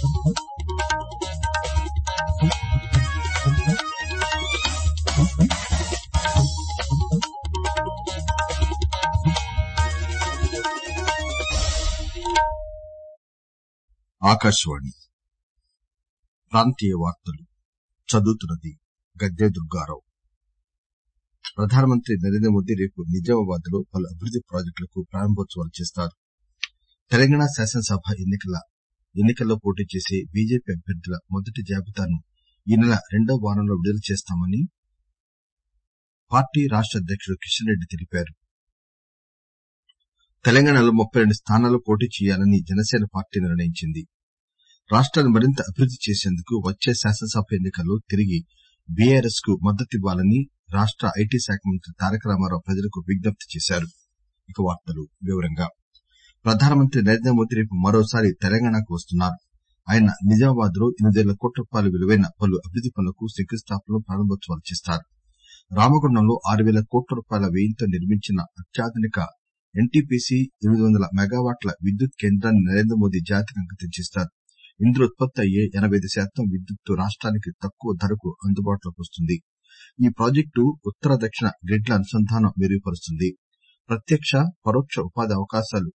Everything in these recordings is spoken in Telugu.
ఆకాశవాణి ప్రాంతీయ వార్తలు చదువుతున్నది గద్దె దుర్గారావు ప్రధానమంత్రి నరేంద్ర మోదీ రేపు నిజామాబాద్ లో పలు అభివృద్ది ప్రాజెక్టులకు ప్రారంభోత్సవాలు చేస్తారు తెలంగాణ శాసనసభ ఎన్నికల్లో పోటీ చేసే బీజేపీ అభ్యర్థుల మొదటి జాబితాను ఈ నెల రెండవ వారంలో విడుదల చేస్తామని పార్టీ రాష్ట అధ్యకుడు కిషన్ రెడ్డి తెలిపారు తెలంగాణలో ముప్పై రెండు స్థానాల్లో పోటీ చేయాలని జనసేన పార్టీ నిర్ణయించింది రాష్టాన్ని మరింత అభివృద్ది చేసేందుకు వచ్చే శాసనసభ ఎన్నికల్లో తిరిగి బీఆర్ఎస్ కు మద్దతివ్వాలని రాష్ట ఐటీ శాఖ మంత్రి తారక రామారావు ప్రజలకు విజ్ఞప్తి చేశారు ప్రధానమంత్రి నరేంద్ర మోదీ రేపు మరోసారి తెలంగాణకు వస్తున్నారు ఆయన నిజామాబాద్ లో ఎనిమిదేళ్ల కోట్ల రూపాయల విలువైన పలు అభివృద్ది పనులకు శంకుస్థాపనలు ప్రారంభోత్సవాలు చేస్తారు రామగుండంలో ఆరు పేల కోట్ల రూపాయల వ్యయంతో నిర్మించిన అత్యాధునిక ఎన్టీపీసీ ఎనిమిది వందల మెగావాట్ల విద్యుత్ కేంద్రాన్ని నరేంద్ర మోదీ జాతికి అంకితం చేస్తారు ఇందులో ఉత్పత్తి అయ్యే ఎనబై ఐదు శాతం విద్యుత్తు రాష్టానికి తక్కువ ధరకు అందుబాటులోకి వస్తుంది ఈ ప్రాజెక్టు ఉత్తర దక్షిణ గ్రిడ్ల అనుసంధానం మెరుగుపరుస్తుంది ప్రత్యక్ష పరోక్ష ఉపాధి అవకాశాలు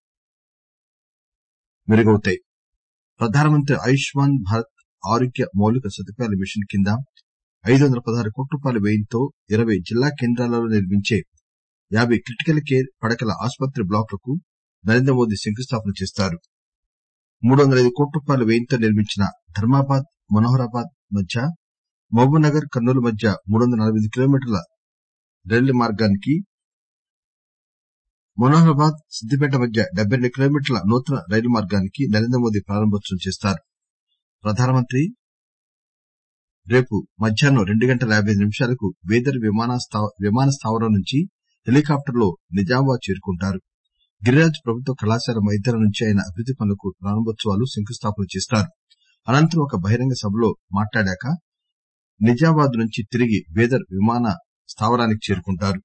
మెరుగవుతాయి ప్రధానమంత్రి ఆయుష్మాన్ భారత్ ఆరోగ్య మౌలిక సదుపాయాల మిషన్ కింద ఐదు వందల పదహారు కోట్ల రూపాయల వ్యయంతో ఇరవై జిల్లా కేంద్రాలలో నిర్మించే యాబై క్రిటికల్ కేర్ పడకల ఆసుపత్రి బ్లాకులకు నరేంద్ర మోదీ శంకుస్థాపన చేస్తారు మూడు వందల ఐదు కోట్ల రూపాయల వ్యయంతో నిర్మించిన ధర్మాబాద్ మనోహరాబాద్ మధ్య మహబూబ్ నగర్ కర్నూలు మధ్య మూడు వందల నలబై ఐదు కిలోమీటర్ల రైలు మార్గానికి మనోహరాబాద్ సిద్దిపేట మధ్య డెబ్బై రెండు కిలోమీటర్ల నూతన రైలు మార్గానికి నరేంద్ర మోదీ ప్రారంభోత్సవం చేస్తారు ప్రధానమంత్రి రేపు మధ్యాహ్నం రెండు గంటల యాబై ఐదు నిమిషాలకు బీదర్ విమాన స్థావరం నుంచి హెలికాప్టర్ లో నిజామాబాద్ చేరుకుంటారు గిరిరాజ్ ప్రభుత్వ కళాశాల మైదానం నుంచి ఆయన అభివృద్ది పనులకు ప్రారంభోత్సవాలు శంకుస్థాపన చేస్తారు అనంతరం ఒక బహిరంగ సభలో మాట్లాడాక నిజామాబాద్ నుంచి తిరిగి బీదర్ విమాన స్థావరానికి చేరుకుంటారు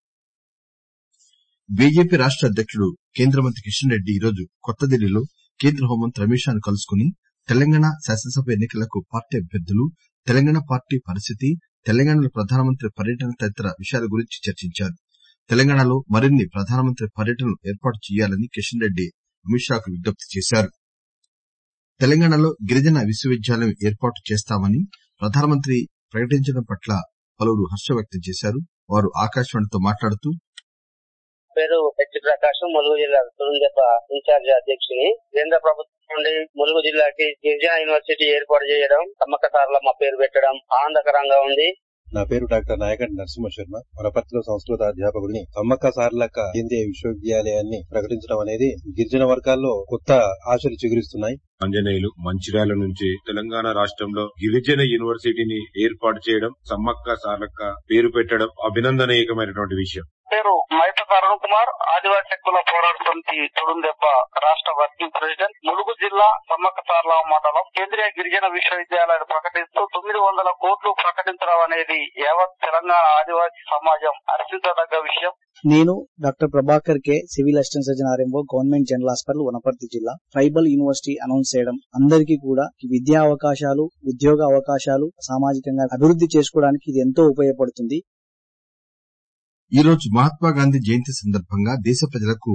బీజేపీ రాష్ట అధ్యకుడు కేంద్ర మంత్రి కిషన్ రెడ్డి ఈరోజు కొత్తదిల్లీలో కేంద్ర హోంమంత్రి అమిత్ షాను కలుసుకుని తెలంగాణ శాసనసభ ఎన్నికలకు పార్టీ అభ్యర్థులు తెలంగాణ పార్టీ పరిస్థితి తెలంగాణలో ప్రధానమంత్రి పర్యటన తదితర విషయాల గురించి చర్చించారు తెలంగాణలో మరిన్ని ప్రధానమంత్రి పర్యటనలు ఏర్పాటు చేయాలని కిషన్ రెడ్డి అమిత్ షాకు విజ్ఞప్తి చేశారు తెలంగాణలో గిరిజన విశ్వవిద్యాలయం ఏర్పాటు చేస్తామని ప్రధానమంత్రి ప్రకటించడం పట్ల పలువురు హర్షం వ్యక్తం చేశారు వారు ఆకాశవాణితో మాట్లాడుతూ పేరు హెచ్ ప్రకాశం ములుగు జిల్లా తురుందెబ్బ ఇన్ఛార్జ్ అధ్యక్షుని కేంద్ర ప్రభుత్వం నుండి ములుగు జిల్లాకి గిరిజన యూనివర్సిటీ ఏర్పాటు చేయడం సమ్మక్క సార్ల మా పేరు పెట్టడం ఆనందకరంగా ఉంది నా పేరు డాక్టర్ నాయకంటి నరసింహ శర్మ వనపర్తిలో సంస్కృత అధ్యాపకుడిని సమ్మక్క సార్లక కేంద్రీయ విశ్వవిద్యాలయాన్ని ప్రకటించడం అనేది గిరిజన వర్గాల్లో కొత్త ఆశలు చిగురిస్తున్నాయి ఆంజనేయులు మంచిర్యాల నుంచి తెలంగాణ రాష్ట్రంలో గిరిజన యూనివర్సిటీని ఏర్పాటు చేయడం సమ్మక్క సార్లక్క పేరు పెట్టడం అభినందనీయకమైనటువంటి విషయం పేరు మైత తరుణ్ కుమార్ ఆదివాసీ హక్కుల పోరాట సమితి తుడుందెబ్బ రాష్ట్ర వర్కింగ్ ప్రెసిడెంట్ ములుగు జిల్లా సమ్మక్క సార్ల మండలం కేంద్రీయ గిరిజన విశ్వవిద్యాలయాన్ని ప్రకటిస్తూ తొమ్మిది వందల కోట్లు ప్రకటించడం అనేది యావత్ తెలంగాణ ఆదివాసీ సమాజం హర్షించదగ్గ విషయం నేను doctor Prabhakar K civil assistant surgeon RMO government general hospital Wanaparthy జిల్లా ట్రైబల్ యూనివర్సిటీ అనౌన్స్ చేయడం అందరికీ కూడా విద్యా అవకాశాలు ఉద్యోగ అవకాశాలు సామాజికంగా అభివృద్ధి చేసుకోవడానికి ఇది ఎంతో ఉపయోగపడుతుంది ఈ రోజు మహాత్మా గాంధీ జయంతి సందర్భంగా దేశ ప్రజలకు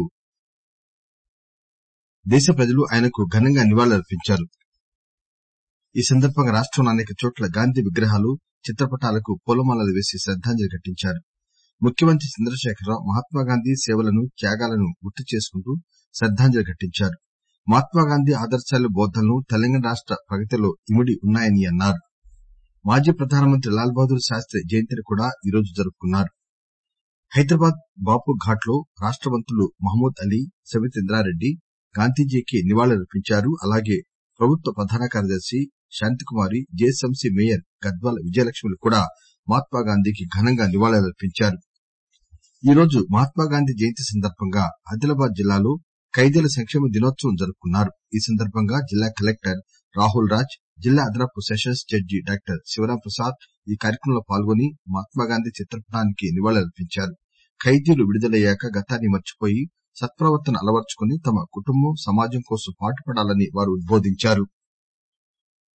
దేశ ప్రజలు ఆయనకు ఘనంగా నివాళులర్పించారు ఈ సందర్భంగా రాష్టంలో అనేక చోట్ల గాంధీ విగ్రహాలు చిత్రపటాలకు పూలమాలలు వేసి శ్రద్దాంజలి ఘటించారు ముఖ్యమంత్రి చంద్రశేఖరరావు మహాత్మాగాంధీ సేవలను త్యాగాలను గుర్తు చేసుకుంటూ శ్రద్దాంజలి ఘటించారు మహాత్మాగాంధీ ఆదర్శాలు బోధనలు తెలంగాణ రాష్ట ప్రగతిలో ఇమిడి ఉన్నాయని అన్నారు మాజీ ప్రధానమంత్రి లాల్ బహదూర్ శాస్త్రి జయంతిని కూడా ఈరోజు జరుపుకున్నారు హైదరాబాద్ బాపు ఘాట్ లో రాష్ట మంత్రులు మహమూద్ అలీ సబితా ఇంద్రారెడ్డి గాంధీజీకి నివాళులర్పించారు అలాగే ప్రభుత్వ ప్రధాన కార్యదర్శి శాంతికుమారి జేఎస్ఎంసీ మేయర్ గద్వాల విజయలక్ష్మిలు కూడా మహాత్మాగాంధీకి ఘనంగా నివాళులర్పించారు ఈ రోజు మహాత్మాగాంధీ జయంతి సందర్భంగా ఆదిలాబాద్ జిల్లాలో ఖైదీల సంక్షేమ దినోత్సవం జరుపుకున్నారు ఈ సందర్భంగా జిల్లా కలెక్టర్ రాహుల్ రాజ్ జిల్లా అదనపు sessions judge doctor Shivaram Prasad ఈ కార్యక్రమంలో పాల్గొని మహాత్మాగాంధీ చిత్రపటానికి నివాళులర్పించారు ఖైదీలు విడుదలయ్యాక గతాన్ని మర్చిపోయి సత్ప్రవర్తన అలవర్చుకుని తమ కుటుంబం సమాజం కోసం పాటుపడాలని వారు ఉద్బోధించారు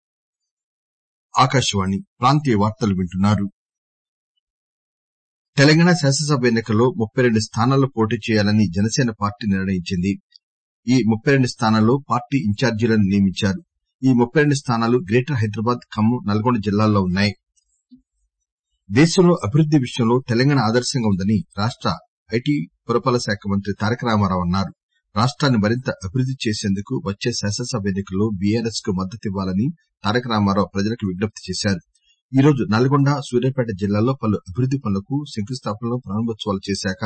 ఆకాశవాణి ప్రాంతీయ వార్తలు వింటున్నారు తెలంగాణ శాసనసభ ఎన్నికల్లో ముప్పై రెండు స్థానాల్లో పోటీ చేయాలని జనసేన పార్టీ నిర్ణయించింది ఈ ముప్పై రెండు స్థానాల్లో పార్టీ ఇన్ఛార్జీలను నియమించారు ఈ ముప్పై రెండు స్థానాలు గ్రేటర్ హైదరాబాద్ ఖమ్మం నల్గొండ జిల్లాల్లో ఉన్నాయి దేశంలో అభివృద్ది విషయంలో తెలంగాణ ఆదర్శంగా ఉందని రాష్ట ఐటీ పురపాలక శాఖ మంత్రి తారక రామారావు అన్నారు రాష్ట్రాన్ని మరింత అభివృద్ది చేసేందుకు వచ్చే శాసనసభ ఎన్నికల్లో బీఆర్ఎస్ కు మద్దతివ్వాలని తారక రామారావు ప్రజలకు విజ్ఞప్తి చేశారు ఈ రోజు నల్గొండ సూర్యాపేట జిల్లాల్లో పలు అభివృద్ది పనులకు శంకుస్థాపనలు ప్రారంభోత్సవాలు చేశాక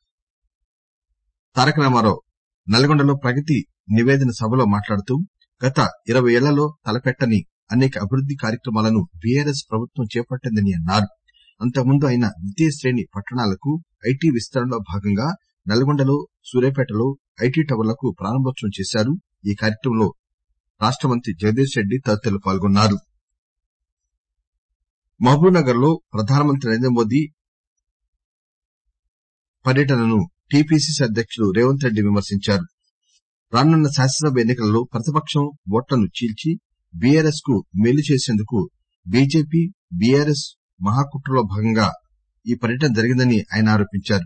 తారక రామారావు నల్గొండలో ప్రగతి నివేదన సభలో మాట్లాడుతూ గత ఇరవై ఏళ్లలో తలపెట్టని అనేక అభివృద్ది కార్యక్రమాలను బీఆర్ఎస్ ప్రభుత్వం చేపట్టిందని అన్నారు అంతకుముందు ఆయన ద్వితీయ శ్రేణి పట్టణాలకు ఐటీ విస్తరణలో భాగంగా నల్గొండలో సూర్యాపేటలో ఐటీ టవర్లకు ప్రారంభోత్సవం చేశారు ఈ కార్యక్రమంలో రాష్ట మంత్రి జగదీష్ రెడ్డి తదితరులు పాల్గొన్నారు మహబూబ్ నగర్ లో ప్రధానమంత్రి నరేంద్ర మోదీ పర్యటనను టీపీసీసీ అధ్యకుడు రేవంత్ రెడ్డి విమర్శించారు రానున్న శాసనసభ ఎన్నికలలో ప్రతిపక్షం ఓట్లను చీల్చి బీఆర్ఎస్ కు మేలు చేసేందుకు బీజేపీ బీఆర్ఎస్ మహాకుట్రలో భాగంగా ఈ పర్యటన జరిగిందని ఆయన ఆరోపించారు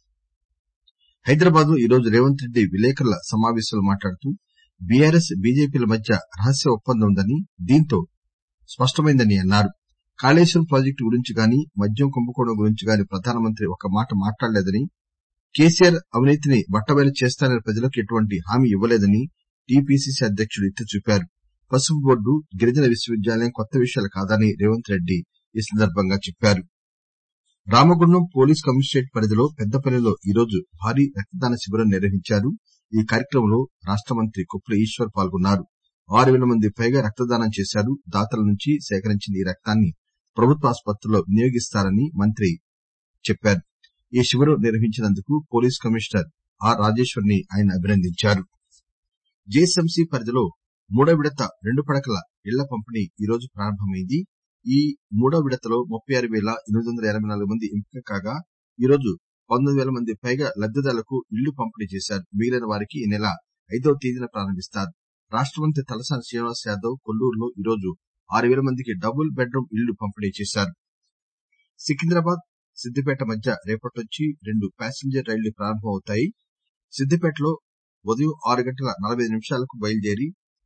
హైదరాబాద్ లో ఈరోజు రేవంత్ రెడ్డి విలేకరుల సమావేశంలో మాట్లాడుతూ బీఆర్ఎస్ బీజేపీల మధ్య రహస్య ఒప్పందం ఉందని దీంతో స్పష్టమైందని అన్నారు కాళేశ్వరం ప్రాజెక్టు గురించి గాని మద్యం కుంభకోణం గురించి గాని ప్రధానమంత్రి ఒక్క మాట మాట్లాడలేదని కేసీఆర్ అవినీతిని బట్టబయలు చేస్తానని ప్రజలకు ఎటువంటి హామీ ఇవ్వలేదని టీపీసీసీ అధ్యకుడు ఎత్తి చూపారు పసుపు బోర్డు గిరిజన విశ్వవిద్యాలయం కొత్త విషయాలు కాదని రేవంత్ రెడ్డి ఈ సందర్భంగా చెప్పారు రామగుండం పోలీస్ కమిషనరేట్ పరిధిలో పెద్దపల్లిలో ఈరోజు భారీ రక్తదాన శిబిరం నిర్వహించారు ఈ కార్యక్రమంలో రాష్ట మంత్రి కొప్పుల ఈశ్వర్ పాల్గొన్నారు ఆరు పేల మంది పైగా రక్తదానం చేశారు దాతల నుంచి సేకరించిన ఈ రక్తాన్ని ప్రభుత్వ ఆసుపత్రుల్లో వినియోగిస్తారని మంత్రి చెప్పారు ఈ శిబిరం నిర్వహించినందుకు పోలీస్ కమిషనర్ ఆర్ రాజేశ్వర్ ని ఆయన అభినందించారు జీహెచ్ఎంసీ పరిధిలో మూడో విడత రెండు పడకల ఇళ్ల పంపిణీ ఈ రోజు ప్రారంభమైంది ఈ మూడో విడతలో ముప్పై ఆరు పేల ఎనిమిది వందల ఎనబై నాలుగు మంది ఎంపిక కాగా ఈ రోజు పంతొమ్మిది పేల మంది పైగా లబ్దిదారులకు ఇళ్లు పంపిణీ చేశారు మిగిలిన వారికి ఈ నెల ఐదవ తేదీన ప్రారంభిస్తారు రాష్ట మంత్రి తలసాని శ్రీనివాస్ యాదవ్ కొల్లూరులో ఈరోజు ఆరు పేల మందికి డబుల్ బెడ్రూమ్ ఇళ్లు పంపిణీ చేశారు సికింద్రాబాద్ సిద్దిపేట మధ్య రేపటి నుంచి రెండు ప్యాసింజర్ రైళ్లు ప్రారంభమవుతాయి సిద్దిపేటలో ఉదయం ఆరు గంటల నలభై నిమిషాలకు బయలుదేరి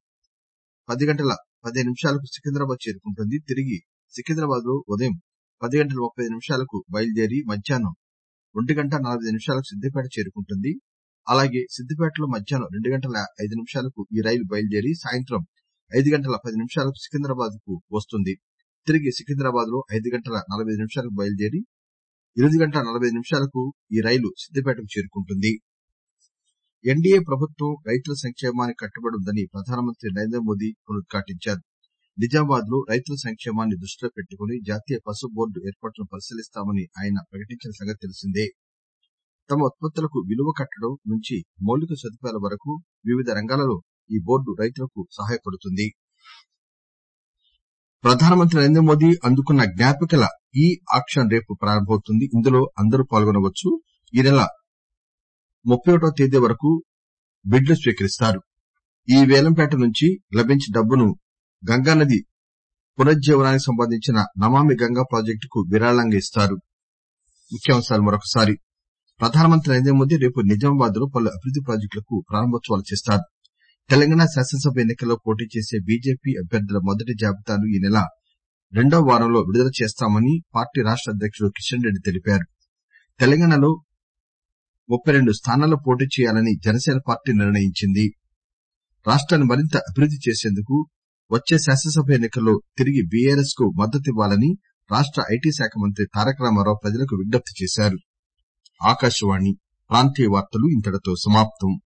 పది గంటల పదిహేను నిమిషాలకు సికింద్రాబాద్ చేరుకుంటుంది తిరిగి సికింద్రాబాద్ లో ఉదయం పది గంటల ముప్పై నిమిషాలకు బయలుదేరి మధ్యాహ్నం ఒంటి గంట నలభై నిమిషాలకు సిద్దిపేట చేరుకుంటుంది అలాగే సిద్దిపేటలో మధ్యాహ్నం రెండు గంటల ఐదు నిమిషాలకు ఈ రైలు బయలుదేరి సాయంత్రం ఐదు గంటల పది నిమిషాలకు సికింద్రాబాద్ కు వస్తుంది తిరిగి సికింద్రాబాద్ లో ఐదు గంటల నలభై నిమిషాలకు బయలుదేరి ఎనిమిది గంటల నలభై నిమిషాలకు ఈ రైలు సిద్దిపేటకు చేరుకుంటుంది ఎన్డీఏ ప్రభుత్వం రైతుల సంక్షేమానికి కట్టుబడి ఉందని ప్రధానమంత్రి నరేంద్ర మోదీ పునరుద్ఘాటించారు నిజామాబాద్ లో రైతుల సంక్షేమాన్ని దృష్టిలో పెట్టుకుని జాతీయ పసుపు బోర్డు ఏర్పాటును పరిశీలిస్తామని ఆయన ప్రకటించిన సంగతి తెలిసిందే తమ ఉత్పత్తులకు విలువ కట్టడం నుంచి మౌలిక సదుపాయాల వరకు వివిధ రంగాలలో ఈ బోర్డు రైతులకు సహాయపడుతుంది ప్రధానమంత్రి నరేంద్ర మోదీ అందుకున్న జ్ఞాపికల ఈ ఆక్షన్ రేపు ప్రారంభమవుతుంది ఇందులో అందరూ పాల్గొనవచ్చు ఈ నెల ముప్పై ఒకటో తేదీ వరకు బిడ్లు స్వీకరిస్తారు ఈ వేలంపేట నుంచి లభించిన డబ్బును గంగానది పునరుజ్జీవనానికి సంబంధించిన నమామి గంగా ప్రాజెక్టుకు విరాళంగా ఇస్తారు ముఖ్యాంశాలు మరొకసారి ప్రధానమంత్రి నరేంద్ర మోదీ రేపు నిజామాబాద్ లో పలు అభివృద్ది ప్రాజెక్టులకు ప్రారంభోత్సవాలు చేస్తారు తెలంగాణ శాసనసభ ఎన్నికల్లో పోటీ చేసే బీజేపీ అభ్యర్థుల మొదటి జాబితాను ఈ నెల రెండవ వారంలో విడుదల చేస్తామని పార్టీ రాష్ట అధ్యకుడు కిషన్ రెడ్డి తెలిపారు తెలంగాణలో ముప్పై రెండు స్థానాల్లో పోటీ చేయాలని జనసేన పార్టీ నిర్ణయించింది రాష్ట్రాన్ని మరింత అభివృద్ది చేసేందుకు వచ్చే శాసనసభ ఎన్నికల్లో తిరిగి బీఆర్ఎస్ కు మద్దతివ్వాలని రాష్ట ఐటీ శాఖ మంత్రి తారక రామారావు ప్రజలకు విజ్ఞప్తి చేశారు ఆకాశవాణి ప్రాంతీయ వార్తలు ఇంతటితో సమాప్తం